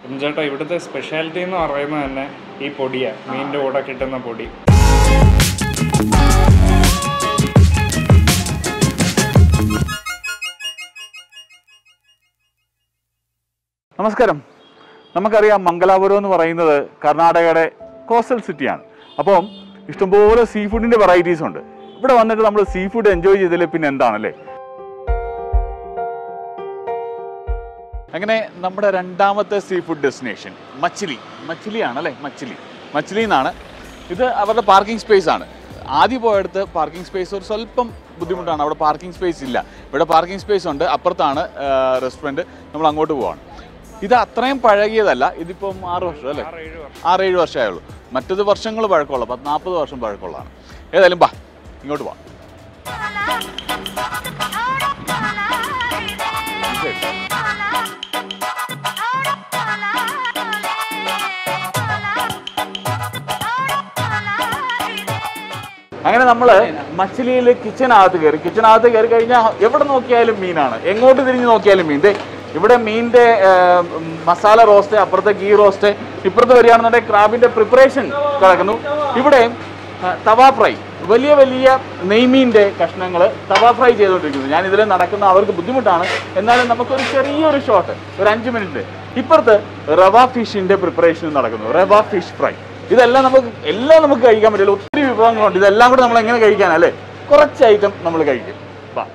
ചേട്ടാ ഇവിടുത്തെ സ്പെഷ്യാലിറ്റി എന്ന് പറയുന്നത് തന്നെ ഈ പൊടിയാണ് മീനിൻ്റെ കൂടെ കിട്ടുന്ന പൊടി നമസ്കാരം നമുക്കറിയാം മംഗലാപുരം എന്ന് പറയുന്നത് കർണാടകയുടെ കോസ്റ്റൽ സിറ്റിയാണ് അപ്പം ഇഷ്ടംപോലെ സീ ഫുഡിൻ്റെ വെറൈറ്റീസ് ഉണ്ട് ഇവിടെ വന്നിട്ട് നമ്മൾ സീ ഫുഡ് എൻജോയ് ചെയ്തതിൽ പിന്നെ എന്താണല്ലേ അങ്ങനെ നമ്മുടെ രണ്ടാമത്തെ സീ ഫുഡ് ഡെസ്റ്റിനേഷൻ മച്ചിലി മച്ചിലിയാണ് അല്ലേ മച്ചിലി മച്ചിലി എന്നാണ് ഇത് അവരുടെ പാർക്കിംഗ് സ്പേസ് ആണ് ആദ്യം പോയടുത്ത് പാർക്കിംഗ് സ്പേസ് ഒരു സ്വല്പം ബുദ്ധിമുട്ടാണ് അവിടെ പാർക്കിംഗ് സ്പേസ് ഇല്ല ഇവിടെ പാർക്കിംഗ് സ്പേസ് ഉണ്ട് അപ്പുറത്താണ് റെസ്റ്റോറൻറ്റ് നമ്മൾ അങ്ങോട്ട് പോവാണ് ഇത് അത്രയും പഴകിയതല്ല ഇതിപ്പം ആറ് വർഷം അല്ലേ ആറേഴ് വർഷം ആറേഴ് വർഷമേ ഉള്ളൂ മറ്റത് വർഷങ്ങൾ പഴക്കമുള്ള പത്ത് നാൽപ്പത് വർഷം പഴക്കമുള്ളതാണ് ഏതായാലും ബാ ഇങ്ങോട്ട് പോവാം അങ്ങനെ നമ്മൾ മച്ചിലിയിൽ കിച്ചനകത്ത് കയറി കിച്ചനകത്ത് കയറി കഴിഞ്ഞാൽ എവിടെ നോക്കിയാലും മീനാണ് എങ്ങോട്ട് തിരിഞ്ഞ് നോക്കിയാലും മീൻ ദേ ഇവിടെ മീനിന്റെ ആ, മസാല റോസ്റ്റ് അപ്പുറത്തെ ഗീ റോസ്റ്റ് ഇപ്പുറത്ത് വരികയാണെന്നുണ്ടെങ്കിൽ ക്രാബിന്റെ പ്രിപ്പറേഷൻ കിടക്കുന്നു ഇവിടെ ആ, തവ ഫ്രൈ വലിയ വലിയ നെയ്മീൻ്റെ കഷ്ണങ്ങൾ തവ ഫ്രൈ ചെയ്തുകൊണ്ടിരിക്കുന്നു ഞാൻ ഇതിൽ നടക്കുന്ന അവർക്ക് ബുദ്ധിമുട്ടാണ് എന്നാലും നമുക്കൊരു ചെറിയൊരു ഷോട്ട് ഒരു അഞ്ച് മിനിറ്റ് ഇപ്പുറത്ത് റവ ഫിഷിന്റെ പ്രിപ്പറേഷൻ നടക്കുന്നു റവ ഫിഷ് ഫ്രൈ ഇതെല്ലാം നമുക്ക് എല്ലാം നമുക്ക് കഴിക്കാൻ പറ്റില്ല ഒത്തിരി വിഭവങ്ങളുണ്ട് ഇതെല്ലാം കൂടെ നമ്മൾ എങ്ങനെ കഴിക്കാനല്ലേ കുറച്ച് ഐറ്റം നമ്മൾ കഴിക്കും വാ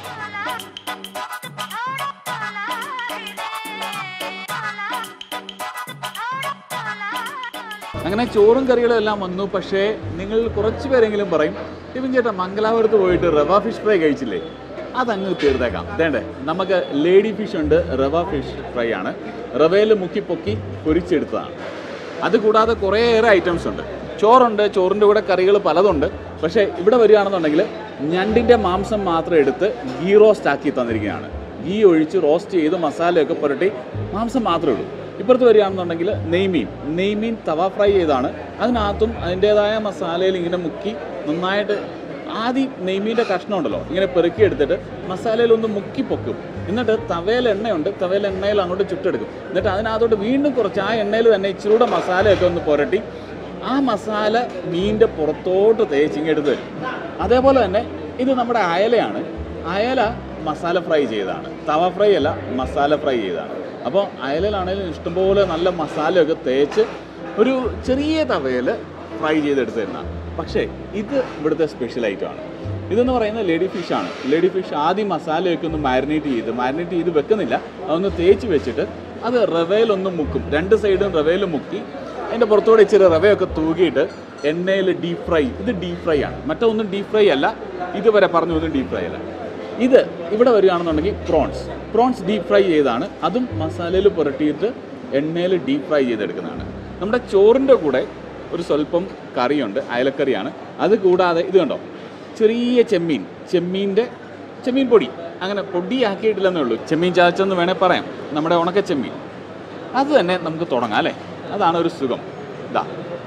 അങ്ങനെ ചോറും കറികളും എല്ലാം വന്നു പക്ഷേ നിങ്ങൾ കുറച്ച് പേരെങ്കിലും പറയും ഇവൻ ചേട്ടാ മംഗലാപുരത്ത് പോയിട്ട് റവ ഫിഷ് ഫ്രൈ കഴിച്ചില്ലേ അതങ്ങ് തീർത്തേക്കാം വേണ്ടേ നമുക്ക് ലേഡി ഫിഷ് ഉണ്ട് റവ ഫിഷ് ഫ്രൈ ആണ് റവയിൽ മുക്കി പൊക്കി പൊരിച്ചെടുത്തതാണ് അതുകൂടാതെ കുറേയേറെ ഐറ്റംസ് ഉണ്ട് ചോറുണ്ട് ചോറിൻ്റെ കൂടെ കറികൾ പലതുണ്ട് പക്ഷേ ഇവിടെ വരികയാണെന്നുണ്ടെങ്കിൽ ഞണ്ടിൻ്റെ മാംസം മാത്രം എടുത്ത് ഗീ റോസ്റ്റ് ആക്കി തന്നിരിക്കുകയാണ് ഗീ ഒഴിച്ച് റോസ്റ്റ് ചെയ്ത് മസാലയൊക്കെ പുരട്ടി മാംസം മാത്രമേ ഉള്ളൂ ഇപ്പുറത്ത് വരികയാണെന്നുണ്ടെങ്കിൽ നെയ്മീൻ നെയ്മീൻ തവ ഫ്രൈ ചെയ്താണ് അതിനകത്തും അതിൻ്റേതായ മസാലയിൽ ഇങ്ങനെ മുക്കി നന്നായിട്ട് ആദ്യം നെയ്മീൻ്റെ കഷ്ണം ഉണ്ടല്ലോ ഇങ്ങനെ പെറുക്കി എടുത്തിട്ട് മസാലയിൽ ഒന്ന് മുക്കി പൊക്കും എന്നിട്ട് തവയിൽ എണ്ണയുണ്ട് തവയിൽ എണ്ണയിൽ അങ്ങോട്ട് ചുട്ടെടുക്കും എന്നിട്ട് അതിനകത്തോട്ട് വീണ്ടും കുറച്ച് ആ എണ്ണയിൽ തന്നെ ഇച്ചിരി കൂടെ മസാലയൊക്കെ ഒന്ന് പുരട്ടി ആ മസാല മീനിൻ്റെ പുറത്തോട്ട് തേച്ചിങ്ങെടുത്ത് വരും അതേപോലെ തന്നെ ഇത് നമ്മുടെ അയലയാണ് അയല മസാല ഫ്രൈ ചെയ്തതാണ് തവ ഫ്രൈ അല്ല മസാല ഫ്രൈ ചെയ്തതാണ് അപ്പോൾ അയലയിലാണെങ്കിലും ഇഷ്ടംപോലെ നല്ല മസാലയൊക്കെ തേച്ച് ഒരു ചെറിയ തവയിൽ ഫ്രൈ ചെയ്തെടുത്ത് തരുന്നതാണ് പക്ഷേ ഇത് ഇവിടുത്തെ സ്പെഷ്യൽ ഐറ്റമാണ് ഇതെന്ന് പറയുന്നത് ലേഡി ഫിഷ് ആണ് ലേഡി ഫിഷ് ആദ്യം മസാലയൊക്കെ ഒന്ന് മാരിനേറ്റ് ചെയ്ത് മാരിനേറ്റ് ചെയ്ത് വെക്കുന്നില്ല അതൊന്ന് തേച്ച് വെച്ചിട്ട് അത് റവയിലൊന്ന് മുക്കും രണ്ട് സൈഡും റവയിൽ മുക്കി അതിൻ്റെ പുറത്തൂടെ ഇച്ചിരി റവയൊക്കെ തൂകിയിട്ട് എണ്ണയിൽ ഡീപ് ഫ്രൈ ഇത് ഡീപ് ഫ്രൈ ആണ് മറ്റൊന്നും ഡീപ് ഫ്രൈ അല്ല ഇതുവരെ പറഞ്ഞു ഒന്നും ഡീപ് ഫ്രൈ അല്ല ഇത് ഇവിടെ വരികയാണെന്നുണ്ടെങ്കിൽ പ്രോൺസ് പ്രോൺസ് ഡീപ് ഫ്രൈ ചെയ്താണ് അതും മസാലയിൽ പുരട്ടിയിട്ട് എണ്ണയിൽ ഡീപ് ഫ്രൈ ചെയ്തെടുക്കുന്നതാണ് നമ്മുടെ ചോറിൻ്റെ കൂടെ ഒരു സ്വല്പം കറിയുണ്ട് അയലക്കറിയാണ് അത് കൂടാതെ ഇത് കണ്ടോ ചെറിയ ചെമ്മീൻ ചെമ്മീൻ്റെ ചെമ്മീൻ പൊടി അങ്ങനെ പൊടിയാക്കിയിട്ടില്ലെന്നേ ഉള്ളൂ ചെമ്മീൻ ചാച്ചെന്ന് വേണേൽ പറയാം നമ്മുടെ ഉണക്ക ചെമ്മീൻ അത് തന്നെ നമുക്ക് തുടങ്ങാം അല്ലേ അതാണ് ഒരു സുഖം ഇതാ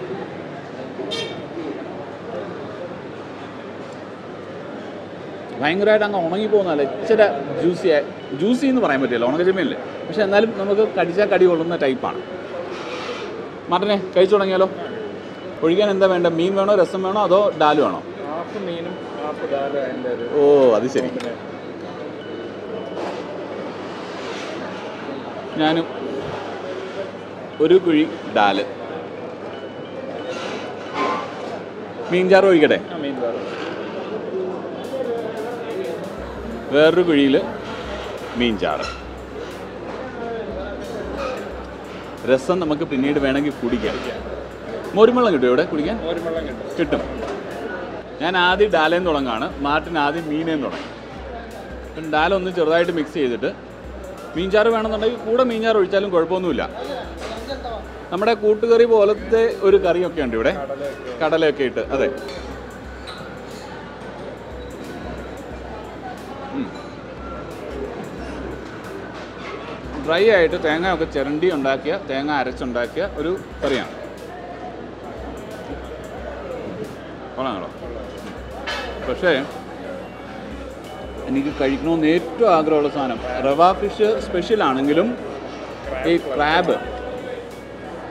ഭയങ്കരമായിട്ട് അങ്ങ് ഉണങ്ങി പോകുന്നതല്ല ഇച്ചിരി ജ്യൂസി ജ്യൂസി എന്ന് പറയാൻ പറ്റില്ല ഉണക്ക ചെമ്മീനല്ലേ പക്ഷെ എന്നാലും നമുക്ക് കടിച്ചാൽ കടി കൊള്ളുന്ന ടൈപ്പാണ് മട്ടനെ കഴിച്ചു തുടങ്ങിയാലോ ഒഴിക്കാൻ എന്താ വേണ്ട മീൻ വേണോ രസം വേണോ അതോ ഡാൽ വേണോ ഹാഫ് മീനും ഹാഫ് ദാലും അതിൻ്റെ ഒരു ഓ അത് ശരി ഞാനും ഒരു കുഴി ഡാല് മീൻചാറ് ഒഴിക്കട്ടെ ആ മീൻ വേറെ വേറൊരു കുഴിയിൽ മീൻചാറ് രസം നമുക്ക് പിന്നീട് വേണമെങ്കിൽ കുടിക്കാം മോരുവെള്ളം കിട്ടുമോ ഇവിടെ കുടിക്കാൻ ഒരു വെള്ളം കിട്ടും കിട്ടും ഞാൻ ആദ്യം ഡാലേന്ന് തുടങ്ങാണ് മാർട്ടിൻ ആദ്യം മീനേന്ന് തുടങ്ങി അപ്പം ഡാല ഒന്ന് ചെറുതായിട്ട് മിക്സ് ചെയ്തിട്ട് മീൻചാറ് വേണമെന്നുണ്ടെങ്കിൽ കൂടെ മീൻചാറ് ഒഴിച്ചാലും കുഴപ്പമൊന്നുമില്ല നമ്മുടെ കൂട്ടുകറി പോലത്തെ ഒരു കറിയൊക്കെ ഉണ്ട് ഇവിടെ കടലയൊക്കെ ഇട്ട് അതെ ഡ്രൈ ആയിട്ട് തേങ്ങയൊക്കെ ചിരണ്ടി ഉണ്ടാക്കിയ തേങ്ങ അരച്ചുണ്ടാക്കിയ ഒരു കറിയാണ് കൊള്ളാങ്ങളോ പക്ഷേ എനിക്ക് കഴിക്കണമെന്ന് ഏറ്റവും ആഗ്രഹമുള്ള സാധനം റവ ഫിഷ് സ്പെഷ്യൽ ആണെങ്കിലും ഈ ക്രാബ്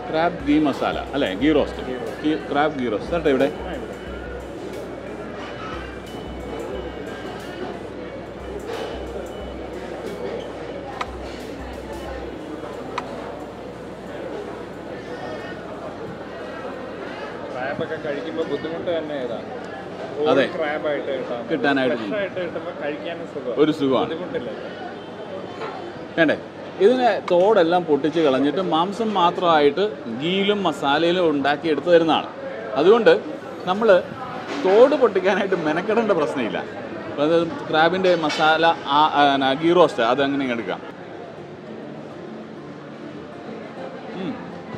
ക്രാബ് ഗീ മസാല അല്ലേ ghee roast crab ghee roast കേട്ടോ ഇവിടെ ക്രാബൊക്കെ കഴിക്കുമ്പോൾ ബുദ്ധിമുട്ട് തന്നെ ഏതാ അതെ. ക്രാബായിട്ട് കിട്ടാൻ കിട്ടാനായിട്ട് ഫ്രഷ് ആയിട്ട് കിട്ടുമ്പോൾ കഴിക്കാനും സുഖം ഒരു സുഖമാണ് ബുദ്ധിമുട്ടില്ല വേണ്ടേ ഇതിനെ തോടെല്ലാം പൊട്ടിച്ച് കളഞ്ഞിട്ട് മാംസം മാത്രമായിട്ട് ഗീയിലും മസാലയിലും ഉണ്ടാക്കി എടുത്തു തരുന്നതാണ് അതുകൊണ്ട് നമ്മൾ തോട് പൊട്ടിക്കാനായിട്ട് മെനക്കെടേണ്ട പ്രശ്നമില്ല അതായത് ക്രാബിൻ്റെ മസാല ആ ആ, ഗീ റോസ്റ്റ് അത് അങ്ങനെ എടുക്കാം ഉം.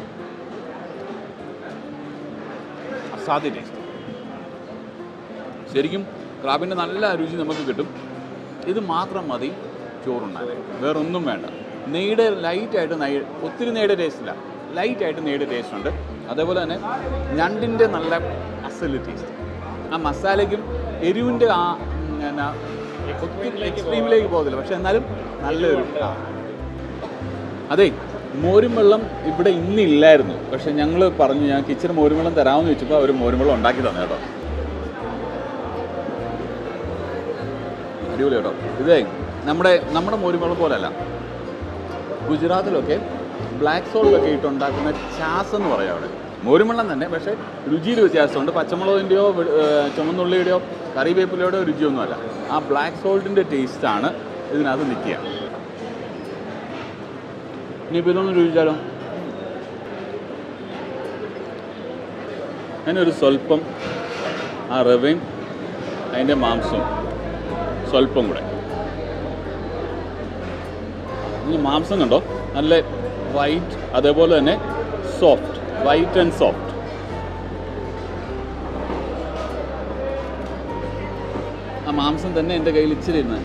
അസാധ്യ ടേസ്റ്റ് ശരിക്കും ക്രാബിൻ്റെ നല്ല രുചി നമുക്ക് കിട്ടും ഇത് മാത്രം മതി ചോറുണ്ടാക്കാൻ വേറൊന്നും വേണ്ട നെയ്യുടെ ലൈറ്റായിട്ട് നെയ് ഒത്തിരി നെയ്യുടെ ടേസ്റ്റ് ഇല്ല ലൈറ്റായിട്ട് നെയ്യുടെ ടേസ്റ്റ് ഉണ്ട് അതേപോലെ തന്നെ ഞണ്ടിൻ്റെ നല്ല അസല് ടേസ്റ്റ് ആ മസാലയ്ക്കും എരിവിൻ്റെ ആ ഉം, എന്നാ ഒത്തിരി എക്സ്ട്രീമിലേക്ക് പോകത്തില്ല പക്ഷെ എന്നാലും നല്ലൊരു ആ. അതെ മോരും വെള്ളം ഇവിടെ ഇന്നില്ലായിരുന്നു പക്ഷെ ഞങ്ങൾ പറഞ്ഞു ഞാൻ കിച്ചൺ മോരും വെള്ളം തരാമെന്ന് ചോദിച്ചപ്പോൾ അവർ മോരും വെള്ളം ഉണ്ടാക്കി തന്നെ കേട്ടോ അടിപൊളി കേട്ടോ ഇതേ നമ്മുടെ നമ്മുടെ മോരും വെള്ളം പോലെയല്ല ഗുജറാത്തിലൊക്കെ ബ്ലാക്ക് സോൾട്ടൊക്കെ ഇട്ടുണ്ടാക്കുന്ന ചാസ് എന്ന് പറയും അവിടെ മോരുമെള്ളം തന്നെ പക്ഷേ രുചിയിൽ വ്യത്യാസമുണ്ട് പച്ചമുളകിൻ്റെയോ ചുമന്നുള്ളിയുടെയോ കറിവേപ്പിലയുടെയോ രുചിയൊന്നുമല്ല ആ ബ്ലാക്ക് സോൾട്ടിൻ്റെ ടേസ്റ്റാണ് ഇതിനകത്ത് നിൽക്കുക ഇനിയിപ്പോൾ ഇതൊന്ന് രുചിച്ചാലോ അതിനൊരു സ്വല്പം ആ റവയും അതിൻ്റെ മാംസവും സ്വല്പം കൂടെ ഇനി മാംസം കണ്ടോ നല്ല വൈറ്റ് അതേപോലെ തന്നെ സോഫ്റ്റ് വൈറ്റ് ആൻഡ് സോഫ്റ്റ് ആ മാംസം തന്നെ എൻ്റെ കയ്യിൽ ഇച്ചിരി ഇരുന്ന്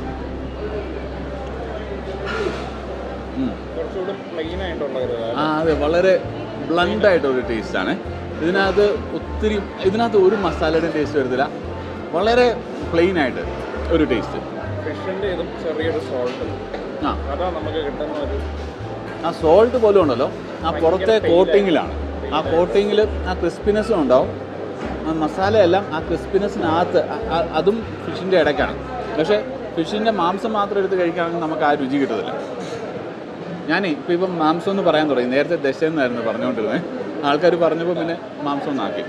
കുറച്ചുകൂടി പ്ലെയിൻ ആയിട്ടുള്ള ഒരു ആ അതെ വളരെ ബ്ലണ്ട് ആയിട്ടൊരു ടേസ്റ്റാണ് ഇതിനകത്ത് ഒത്തിരി ഇതിനകത്ത് ഒരു മസാലയുടെ ടേസ്റ്റ് വരുന്നില്ല വളരെ പ്ലെയിൻ ആയിട്ട് ഒരു ടേസ്റ്റ് ഫിഷിൻ്റെ ഇതും ചെറിയൊരു സോൾട്ട് ആ അതാ നമുക്ക് കിട്ടുന്ന ഒരു ആ സോൾട്ട് പോലും ഉണ്ടല്ലോ ആ പുറത്തെ കോട്ടിങ്ങിലാണ് ആ കോട്ടിങ്ങിൽ ആ ക്രിസ്പിനെസ്സും ഉണ്ടാവും ആ മസാലയെല്ലാം ആ ക്രിസ്പിനെസ്സിനകത്ത് അ- അ- അതും ഫിഷിൻ്റെ ഇടയ്ക്കാണ് പക്ഷേ ഫിഷിൻ്റെ മാംസം മാത്രം എടുത്ത് കഴിക്കുകയാണെങ്കിൽ നമുക്ക് ആ രുചി കിട്ടത്തില്ല ഞാനേ ഇപ്പോൾ ഇപ്പം മാംസം എന്ന് പറയാൻ തുടങ്ങി നേരത്തെ ദശ എന്നായിരുന്നു പറഞ്ഞുകൊണ്ടിരുന്നത് ആൾക്കാർ പറഞ്ഞപ്പോൾ പിന്നെ മാംസം എന്നാക്കി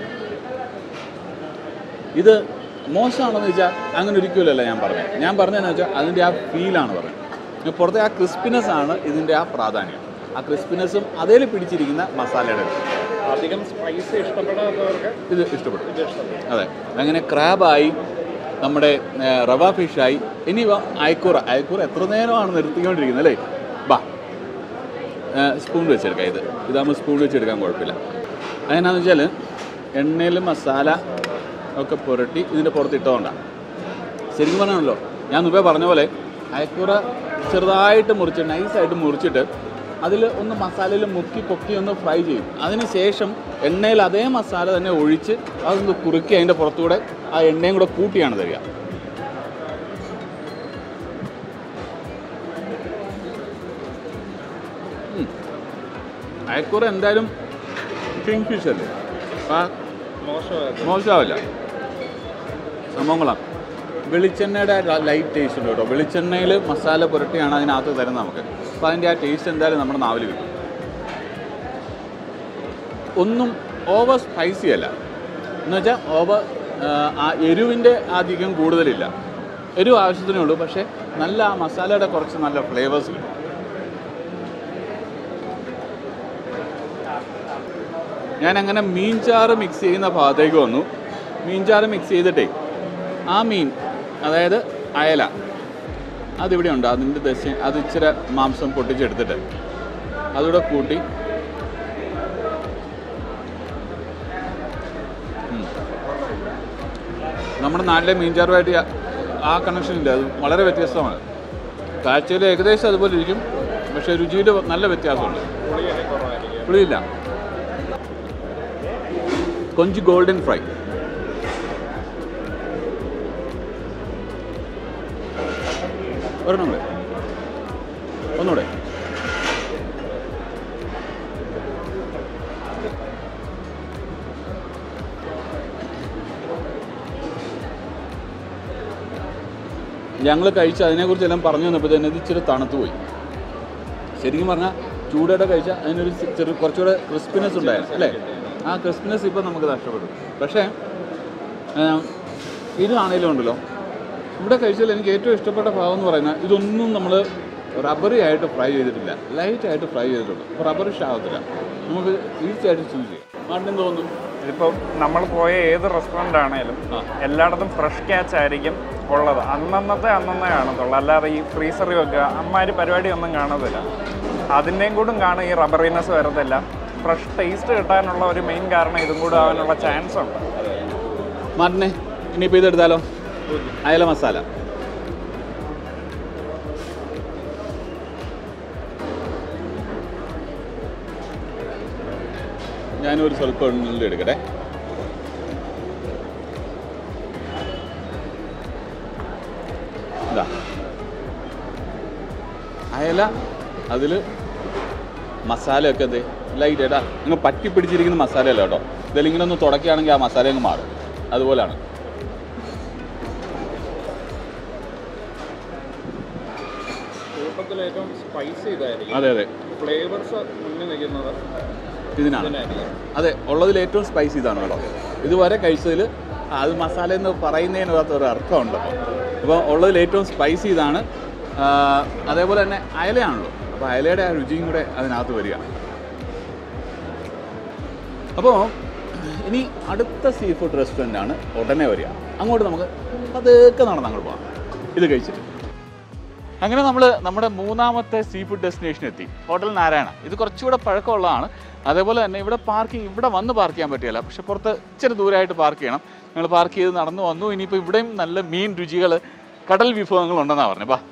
ഇത് മോശമാണെന്ന് വെച്ചാൽ അങ്ങനെ ഒരിക്കലല്ല ഞാൻ പറഞ്ഞത് ഞാൻ പറഞ്ഞതെന്ന് വെച്ചാൽ അതിൻ്റെ ആ ഫീലാണ് പറഞ്ഞത് പുറത്തെ ആ ക്രിസ്പിനെസ് ആണ് ഇതിൻ്റെ ആ പ്രാധാന്യം ആ ക്രിസ്പിനെസ്സും അതേൽ പിടിച്ചിരിക്കുന്ന മസാലയുടെ ഇത്. അധികം സ്പൈസ് ഇഷ്ടപ്പെടാത്തവർക്ക് ഇത് ഇഷ്ടപ്പെടും ഇത് ഇഷ്ടപ്പെടും അതെ അങ്ങനെ ക്രാബായി നമ്മുടെ ഏ, റവ ഫിഷായി ഇനി വാ അയക്കൂറ അയക്കൂറ എത്ര നേരമാണ് നിർത്തിക്കൊണ്ടിരിക്കുന്നത് അല്ലേ ബാ സ്പൂൺ വെച്ചെടുക്കാം ഇത് ഇതാകുമ്പോൾ സ്പൂൺ വെച്ചെടുക്കാൻ കുഴപ്പമില്ല അതെന്നാന്ന് വെച്ചാൽ എണ്ണയിൽ മസാല ഒക്കെ പുരട്ടി ഇതിൻ്റെ പുറത്ത് ഇട്ടതുകൊണ്ടാണ് ശരിക്കും പറഞ്ഞാണല്ലോ ഞാൻ മുമ്പേ പറഞ്ഞ പോലെ അയക്കൂറ ചെറുതായിട്ട് മുറിച്ച് നൈസായിട്ട് മുറിച്ചിട്ട് അതിൽ ഒന്ന് മസാലയിൽ മുക്കി പൊക്കി ഒന്ന് ഫ്രൈ ചെയ്യും അതിന് ശേഷം എണ്ണയിൽ അതേ മസാല തന്നെ ഒഴിച്ച് അതൊന്ന് കുറുക്കി അതിൻ്റെ പുറത്തുകൂടെ ആ എണ്ണയും കൂടെ കൂട്ടിയാണ് തരിക ഉം. അയക്കൂറ എന്തായാലും കിങ് ഫിഷ് അല്ലേ ആ മോശമായിരുന്നു മോശമാവില്ല സംഭവങ്ങളാണ് വെളിച്ചെണ്ണയുടെ ലൈറ്റ് ടേസ്റ്റ് ഉണ്ട് കേട്ടോ വെളിച്ചെണ്ണയിൽ മസാല പുരട്ടിയാണ് അതിനകത്ത് തരുന്നത് നമുക്ക് അപ്പോൾ അതിൻ്റെ ആ ടേസ്റ്റ് എന്തായാലും നമ്മുടെ നാവിൽ കിട്ടും ഒന്നും ഓവർ സ്പൈസി അല്ല എന്ന് വെച്ചാൽ ഓവർ ആ എരിവിൻ്റെ അധികം കൂടുതലില്ല എരിവ് ആവശ്യത്തിനേ ഉള്ളൂ പക്ഷേ നല്ല ആ മസാലയുടെ കുറച്ച് നല്ല ഫ്ലേവേഴ്സ് കിട്ടും ഞാൻ അങ്ങനെ മീൻചാറ് മിക്സ് ചെയ്യുന്ന ഭാഗത്തേക്ക് വന്നു മീൻചാറ് മിക്സ് ചെയ്തിട്ടേ ആ മീൻ അതായത് അയല അതിവിടെ ഉണ്ട് അതിൻ്റെ ദശ അത് ഇച്ചിരി മാംസം പൊട്ടിച്ചെടുത്തിട്ട് അതുകൂടെ കൂട്ടി ഉം. നമ്മുടെ നാട്ടിലെ മീൻചാറുമായിട്ട് ആ- ആ കണക്ഷൻ ഇല്ല അത് വളരെ വ്യത്യസ്തമാണ് കാഴ്ചയിൽ ഏകദേശം അതുപോലെ ഇരിക്കും പക്ഷേ രുചിയിൽ നല്ല വ്യത്യാസമുണ്ട് പുളിയൊക്കെ കുറവായിരിക്കും പുളിയില്ല കൊഞ്ച് ഗോൾഡൻ ഫ്രൈ ഒരെണ്ണം കൂടെ ഒന്നുകൂടെ ഞങ്ങൾ കഴിച്ച് അതിനെക്കുറിച്ചെല്ലാം പറഞ്ഞു വന്നപ്പോൾ തന്നെ ഇത് ഇച്ചിരി തണുത്ത് പോയി ശരിക്കും പറഞ്ഞാൽ ചൂടോടെ കഴിച്ചാൽ അതിനൊരു ചെ- ചെറു കുറച്ചുകൂടെ ക്രിസ്പിനെസ് ഉണ്ടായിരുന്നു അല്ലേ ആ ക്രിസ്പിനെസ് ഇപ്പോൾ നമുക്ക് നഷ്ടപ്പെട്ടു പക്ഷേ ഏം, ഇതാണേലും ഉണ്ടല്ലോ ഇവിടെ കഴിച്ചതിൽ എനിക്ക് ഏറ്റവും ഇഷ്ടപ്പെട്ട ഭാഗം എന്ന് പറയുന്നത് ഇതൊന്നും നമ്മൾ റബ്ബറി ആയിട്ട് ഫ്രൈ ചെയ്തിട്ടില്ല ലൈറ്റ് ആയിട്ട് ഫ്രൈ ചെയ്തിട്ടുള്ളൂ അപ്പോൾ റബ്ബറിഷ് ആവത്തില്ല നമുക്ക് തീർച്ചയായിട്ടും ചൂസ് ചെയ്യാം മാട്ടിന് തോന്നുന്നു ഇതിപ്പോൾ നമ്മൾ പോയ ഏത് റെസ്റ്റോറൻ്റ് ആണേലും ആ. എല്ലായിടത്തും ഫ്രഷ് ക്യാച്ച് ആയിരിക്കും ഉള്ളത് അന്നന്നത്തെ അന്നന്നേ കാണത്തുള്ളൂ അല്ലാതെ ഈ ഫ്രീസറിൽ വെക്കുക അമ്മാര് പരിപാടി ഒന്നും കാണത്തില്ല അതിൻ്റെയും കൂടും കാണും ഈ റബ്ബറിനെസ് വരത്തില്ല ഫ്രഷ് ടേസ്റ്റ് കിട്ടാനുള്ള ഒരു മെയിൻ കാരണം ഇതും കൂടെ ആവാനുള്ള ചാൻസ് ഉണ്ട് മാട്ടിനെ ഇനിയിപ്പോൾ ഇതെടുത്താലോ അയല മസാല ഞാനൊരു സ്വല്പം എണ്ണയിൽ എടുക്കട്ടെ ഇതാ അയല അതിൽ മസാലയൊക്കെ എന്ത് ലൈറ്റ് ഏട്ടാ നിങ്ങൾ പറ്റി പിടിച്ചിരിക്കുന്ന മസാലയല്ല കേട്ടോ ഇതിൽ ഇങ്ങനെ ഒന്ന് തുടക്കുകയാണെങ്കിൽ ആ മസാല അങ്ങ് മാറും അതുപോലാണ് കൂട്ടത്തിൽ ഏറ്റവും സ്പൈസി ഇതായിരിക്കും അതെ അതെ ഫ്ലേവേഴ്സ് മുന്നിൽ നിൽക്കുന്നത് ഇതിനാണ് അതെ ഉള്ളതിൽ ഏറ്റവും സ്പൈസി ഇതാണ് കേട്ടോ ഇതുവരെ കഴിച്ചതിൽ അത് മസാല എന്ന് പറയുന്നതിനകത്ത് ഒരു അർത്ഥമുണ്ട് അപ്പോൾ ഉള്ളതിൽ ഏറ്റവും സ്പൈസി ഇതാണ് ആ, അതേപോലെ തന്നെ അയലയാണല്ലോ അപ്പോൾ അയലയുടെ ആ രുചിയും കൂടെ അതിനകത്ത് വരിക അപ്പോൾ ഇനി അടുത്ത സീ ഫുഡ് റെസ്റ്റോറൻ്റ് ആണ് ഉടനെ വരിക അങ്ങോട്ട് നമുക്ക് പതുക്കെ നടന്ന് അങ്ങോട്ട് പോകാം ഇത് കഴിച്ചിട്ട് അങ്ങനെ നമ്മൾ നമ്മുടെ മൂന്നാമത്തെ സീ ഫുഡ് ഡെസ്റ്റിനേഷൻ എത്തി ഹോട്ടൽ നാരായണ ഇത് കുറച്ചുകൂടെ പഴക്കമുള്ളതാണ് അതേപോലെ തന്നെ ഇവിടെ പാർക്കിംഗ് ഇവിടെ വന്ന് പാർക്ക് ചെയ്യാൻ പറ്റില്ല പക്ഷെ പുറത്ത് ഇച്ചിരി ദൂരമായിട്ട് പാർക്ക് ചെയ്യണം ഞങ്ങൾ പാർക്ക് ചെയ്ത് നടന്നു വന്നു ഇനിയിപ്പോൾ ഇവിടെയും നല്ല മീൻ രുചികൾ കടൽ വിഭവങ്ങൾ ഉണ്ടെന്നാണ് പറഞ്ഞത് ബാ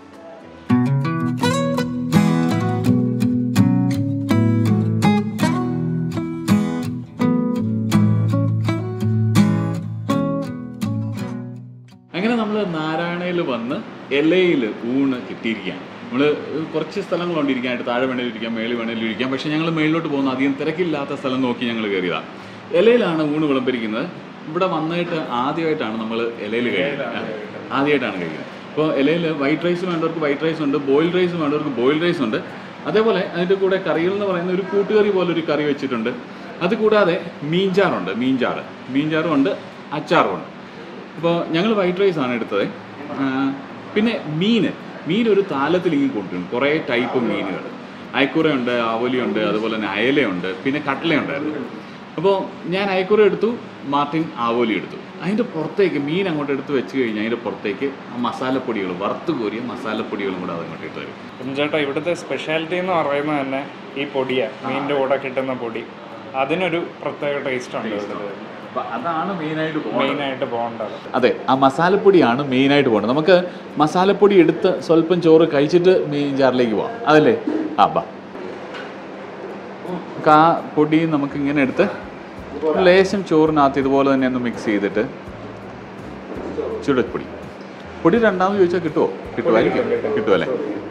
അങ്ങനെ നമ്മൾ നാരായണയിൽ വന്ന് എലയിൽ ഊണ് കിട്ടിയിരിക്കുകയാണ് നമ്മൾ കുറച്ച് സ്ഥലങ്ങളുണ്ട് ഇരിക്കാനായിട്ട് താഴെ വേണേലും ഇരിക്കാം മേളിൽ വേണേലും ഇരിക്കാം പക്ഷേ ഞങ്ങൾ മേളിലോട്ട് പോകുന്ന അധികം തിരക്കില്ലാത്ത സ്ഥലം നോക്കി ഞങ്ങൾ കയറിയതാണ് ഇലയിലാണ് ഊണ് വിളമ്പിരിക്കുന്നത് ഇവിടെ വന്നിട്ട് ആദ്യമായിട്ടാണ് നമ്മൾ ഇലയിൽ കഴിക്കുന്നത് ആദ്യമായിട്ടാണ് കഴിക്കുന്നത് ഇപ്പോൾ ഇലയിൽ വൈറ്റ് റൈസ് വേണ്ടവർക്ക് വൈറ്റ് റൈസ് ഉണ്ട് ബോയിൽ റൈസ് വേണ്ടവർക്ക് ബോയിൽ റൈസ് ഉണ്ട് അതേപോലെ അതിൻ്റെ കൂടെ കറികൾ എന്ന് പറയുന്ന ഒരു കൂട്ടുകറി പോലെ ഒരു കറി വെച്ചിട്ടുണ്ട് അത് കൂടാതെ മീൻചാറുണ്ട് മീൻചാറ് മീൻചാറും ഉണ്ട് അച്ചാറും ഉണ്ട് അപ്പോൾ ഞങ്ങൾ വൈറ്റ് റൈസ് ആണ് എടുത്തത് ആ, പിന്നെ മീൻ മീൻ ഒരു താലത്തിൽ ഇങ്ങനെ കൊണ്ടുവരും കുറേ ടൈപ്പ് മീനുകൾ അയക്കൂറയുണ്ട് ആവോലിയുണ്ട് അതുപോലെ തന്നെ അയലയുണ്ട് പിന്നെ കട്ട്ലയുണ്ടായിരുന്നു അപ്പോൾ ഞാൻ അയക്കൂറ എടുത്തു മാർട്ടിൻ ആവോലി എടുത്തു അതിൻ്റെ പുറത്തേക്ക് മീൻ അങ്ങോട്ട് എടുത്ത് വെച്ച് കഴിഞ്ഞാൽ അതിൻ്റെ പുറത്തേക്ക് ആ മസാലപ്പൊടികൾ വറുത്ത് കോരിയ മസാലപ്പൊടികളും കൂടെ അതങ്ങോട്ട് ഇട്ട് തരും കുഞ്ചേട്ടാ ഇവിടുത്തെ സ്പെഷ്യാലിറ്റി എന്ന് പറയുന്നത് തന്നെ ഈ പൊടിയാണ് മീനിൻ്റെ കൂടെ കിട്ടുന്ന പൊടി അതിനൊരു പ്രത്യേക ടേസ്റ്റ് ഉണ്ട് ഇവിടുത്തെ അപ്പോൾ അതാണ് മെയിനായിട്ട് പോകുന്നത് മെയിനായിട്ട് പോകേണ്ടത് അതെ ആ മസാലപ്പൊടിയാണ് മെയിനായിട്ട് പോകേണ്ടത് നമുക്ക് മസാലപ്പൊടി എടുത്ത് സ്വല്പം ചോറ് കഴിച്ചിട്ട് മീൻ ചാറിലേക്ക് പോവാം അതല്ലേ ആ ബാ നമുക്ക് ആ പൊടി നമുക്ക് ഇങ്ങനെ എടുത്ത് ഒരു ലേശം ചോറിനകത്ത് ഇതുപോലെ തന്നെ ഒന്ന് മിക്സ് ചെയ്തിട്ട് ചുടപ്പൊടി പൊടി രണ്ടാമത് ചോദിച്ചാൽ കിട്ടുമോ കിട്ടുമായിരിക്കും കിട്ടുമല്ലേ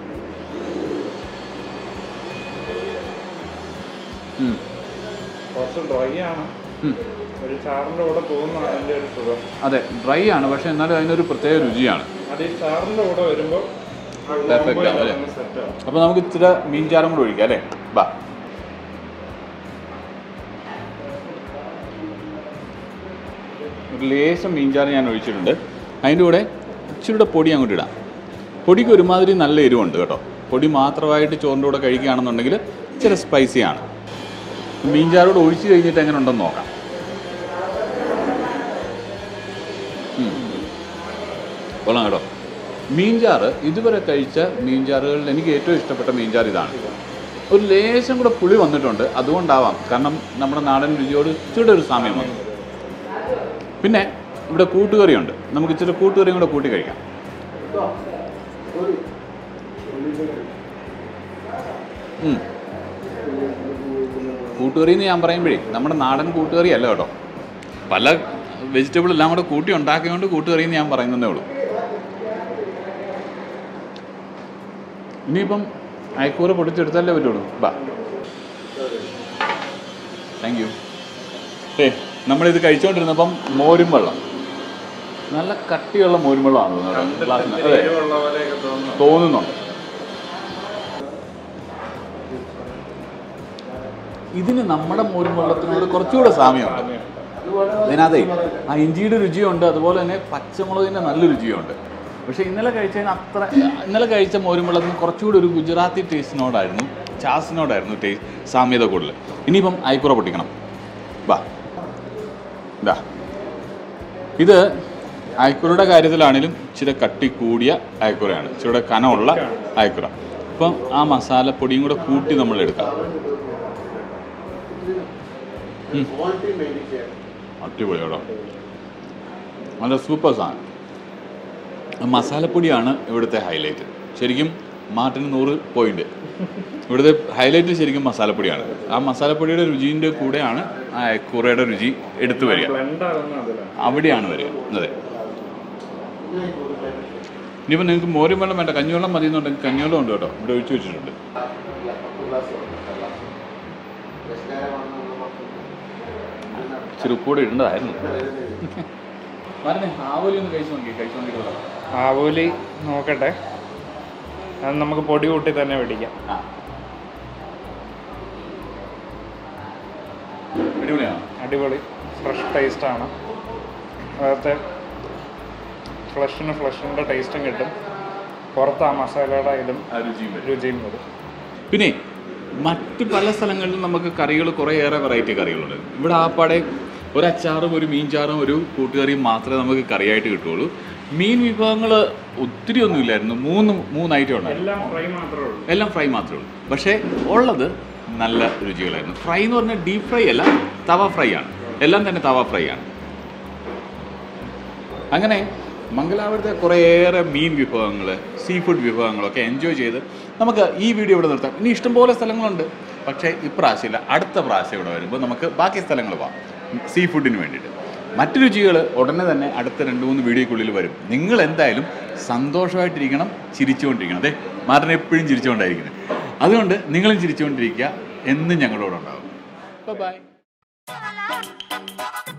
ഉം. കുറച്ച് ഡ്രൈ ആണ് ഉം. ഒരു ചാറിൻ്റെ കൂടെ പോകുന്ന അതിൻ്റെ ഒരു സുഖം അതെ ഡ്രൈ ആണ് പക്ഷെ എന്നാലും അതിനൊരു പ്രത്യേക രുചിയാണ് അത് ഈ ചാറിൻ്റെ കൂടെ വരുമ്പോൾ Perfect ആണ് അല്ലേ? സെറ്റ് ആവും അപ്പോൾ നമുക്ക് ഇച്ചിരി മീൻ ചാറും കൂടെ ഒഴിക്കാം അല്ലേ ബാ ഒരു ലേശം മീൻചാറ് ഞാൻ ഒഴിച്ചിട്ടുണ്ട് അതിൻ്റെ കൂടെ ഇച്ചിരി കൂടെ പൊടി അങ്ങോട്ട് ഇടാം പൊടിക്ക് ഒരുമാതിരി നല്ല എരിവുണ്ട് കേട്ടോ പൊടി മാത്രമായിട്ട് ചോറിൻ്റെ കൂടെ കഴിക്കുകയാണെന്നുണ്ടെങ്കിൽ ഇച്ചിരി സ്പൈസിയാണ് മീൻചാറോട് ഒഴിച്ച് കഴിഞ്ഞിട്ട് എങ്ങനെ ഉണ്ടെന്ന് നോക്കാം ഉം. കൊള്ളാം കേട്ടോ മീൻചാറ് ഇതുവരെ കഴിച്ച മീൻചാറുകളിൽ എനിക്ക് ഏറ്റവും ഇഷ്ടപ്പെട്ട മീൻചാറ് ഇതാണ് ഒരു ലേശം കൂടെ പുളി വന്നിട്ടുണ്ട് അതുകൊണ്ടാവാം കാരണം നമ്മുടെ നാടൻ രുചിയോട് ഇച്ചിരി ഒരു സാമ്യം വന്നു പിന്നെ ഇവിടെ കൂട്ടുകറിയുണ്ട് നമുക്ക് ഇച്ചിരി കൂട്ടുകറിയും കൂടെ കൂട്ടി കഴിക്കാം ഉം. കൂട്ടുകറി എന്ന് ഞാൻ പറയുമ്പോഴേ നമ്മുടെ നാടൻ കൂട്ടുകറി അല്ല കേട്ടോ പല വെജിറ്റബിൾ എല്ലാം കൂടെ കൂട്ടി ഉണ്ടാക്കിയതുകൊണ്ട് കൂട്ടുകറി എന്ന് ഞാൻ പറയുന്നതേ ഉള്ളൂ ഇനിയിപ്പം അയക്കൂറ പൊടിച്ചെടുത്താലേ പറ്റുള്ളൂ ബാ താങ്ക് യു ഏ നമ്മളിത് കഴിച്ചുകൊണ്ടിരുന്നപ്പം മോരും വെള്ളം നല്ല കട്ടിയുള്ള മോരുമുള്ളതാണ് തോന്നുന്നത് ഗ്ലാസ്സിന്. അതെ എരിവുള്ള പോലെയൊക്കെ തോന്നുന്നു തോന്നുന്നുണ്ട് ഇതിന് നമ്മുടെ മോരുവെള്ളത്തിനോട് കുറച്ചുകൂടെ സാമ്യമുണ്ട് അതിനകത്തെ ആ ഇഞ്ചിയുടെ രുചിയുണ്ട് അതുപോലെ തന്നെ പച്ചമുളകിൻ്റെ നല്ല രുചിയുണ്ട് പക്ഷേ ഇന്നലെ കഴിച്ചതിന് അത്ര ഇന്നലെ കഴിച്ച മോരുവെള്ളത്തിന് കുറച്ചുകൂടി ഒരു ഗുജറാത്തി ടേസ്റ്റിനോടായിരുന്നു ചാസിനോടായിരുന്നു ടേസ്റ്റ് സാമ്യത കൂടുതൽ ഇനിയിപ്പം അയക്കുറ പൊട്ടിക്കണം വാ ഇതാ ഇത് അയക്കുറയുടെ കാര്യത്തിലാണെങ്കിലും ഇച്ചിരി കട്ടി കൂടിയ അയക്കുറയാണ് ഇച്ചിരി കനമുള്ള അയക്കുറ അപ്പം ആ മസാലപ്പൊടിയും കൂടെ കൂട്ടി നമ്മൾ എടുക്കാം ഉം. അടിപൊളിയാടോ നല്ല സൂപ്പർ സാധനം ആ മസാലപ്പൊടിയാണ് ഇവിടുത്തെ ഹൈലൈറ്റ് ശരിക്കും മാട്ടിന് നൂറ് പോയിന്റ് ഇവിടുത്തെ ഹൈലൈറ്റ് ശരിക്കും മസാലപ്പൊടിയാണ് ആ മസാലപ്പൊടിയുടെ രുചിൻ്റെ കൂടെയാണ് ആ അയക്കുറയുടെ രുചി എടുത്തു വരിക ബ്ലെൻഡ് ആകുന്ന അതിലാണ് അവിടെയാണ് വരിക അതെ ഇനിയിപ്പോൾ നിങ്ങൾക്ക് മോരും വെള്ളം വേണ്ട കഞ്ഞിവെള്ളം മതി എന്നുണ്ടെങ്കിൽ കഞ്ഞിവെള്ളം ഉണ്ട് കേട്ടോ ഇവിടെ ഒഴിച്ചു വെച്ചിട്ടുണ്ട് ഇച്ചിരി ഉപ്പൂടെ ഇടേണ്ടതായിരുന്നു പറഞ്ഞേ ആവലി ഒന്ന് കഴിച്ചു നോക്കി കഴിച്ചു നോക്കിയിട്ടുള്ള ആവോലി നോക്കട്ടെ അത് നമുക്ക് പൊടി കൂട്ടി തന്നെ പിടിക്കാം ആ അടിപൊളിയാണ് അടിപൊളി ഫ്രഷ് ടേസ്റ്റാണ് അകത്തെ ഫ്ലഷിന് ഫ്ലഷിൻ്റെ ടേസ്റ്റും കിട്ടും പുറത്ത് ആ മസാലയുടെ ഇതും ആ രുചിയും വരും രുചിയും വരും പിന്നെ മറ്റ് പല സ്ഥലങ്ങളിലും നമുക്ക് കറികൾ കുറേയേറെ വെറൈറ്റി കറികളുണ്ട് ഇവിടെ ആപ്പാടെ ഒരു അച്ചാറും ഒരു മീൻചാറും ഒരു കൂട്ടുകറിയും മാത്രമേ നമുക്ക് കറിയായിട്ട് കിട്ടുള്ളൂ മീൻ വിഭവങ്ങൾ ഒത്തിരി ഒന്നും ഇല്ലായിരുന്നു മൂന്ന് മൂന്ന് ഐറ്റം ഉണ്ടായിരുന്നു എല്ലാം ഫ്രൈ മാത്രമേ ഉള്ളൂ എല്ലാം ഫ്രൈ മാത്രമേ ഉള്ളൂ പക്ഷേ ഉള്ളത് നല്ല രുചികളായിരുന്നു ഫ്രൈ എന്ന് പറഞ്ഞാൽ ഡീപ് ഫ്രൈ അല്ല തവ ഫ്രൈ ആണ് എല്ലാം തന്നെ തവ ഫ്രൈ ആണ് അങ്ങനെ മംഗലാപുരത്തെ കുറേയേറെ മീൻ വിഭവങ്ങൾ സീ ഫുഡ് വിഭവങ്ങളൊക്കെ എൻജോയ് ചെയ്ത് നമുക്ക് ഈ വീഡിയോ ഇവിടെ നിർത്താം ഇനി ഇഷ്ടംപോലെ സ്ഥലങ്ങളുണ്ട് പക്ഷേ ഇപ്രാവശ്യമില്ല അടുത്ത പ്രാവശ്യം ഇവിടെ വരുമ്പോൾ നമുക്ക് ബാക്കി സ്ഥലങ്ങൾ പോകാം സീ ഫുഡിന് വേണ്ടിയിട്ട് മറ്റു രുചികൾ ഉടനെ തന്നെ അടുത്ത രണ്ട് മൂന്ന് വീഡിയോക്കുള്ളിൽ വരും നിങ്ങൾ എന്തായാലും സന്തോഷമായിട്ടിരിക്കണം ചിരിച്ചുകൊണ്ടിരിക്കണം അതെ മാറിന് എപ്പോഴും ചിരിച്ചുകൊണ്ടായിരിക്കുന്നത് അതുകൊണ്ട് നിങ്ങളും ചിരിച്ചുകൊണ്ടിരിക്കുക എന്നും ഞങ്ങളോടുണ്ടാവും ബൈ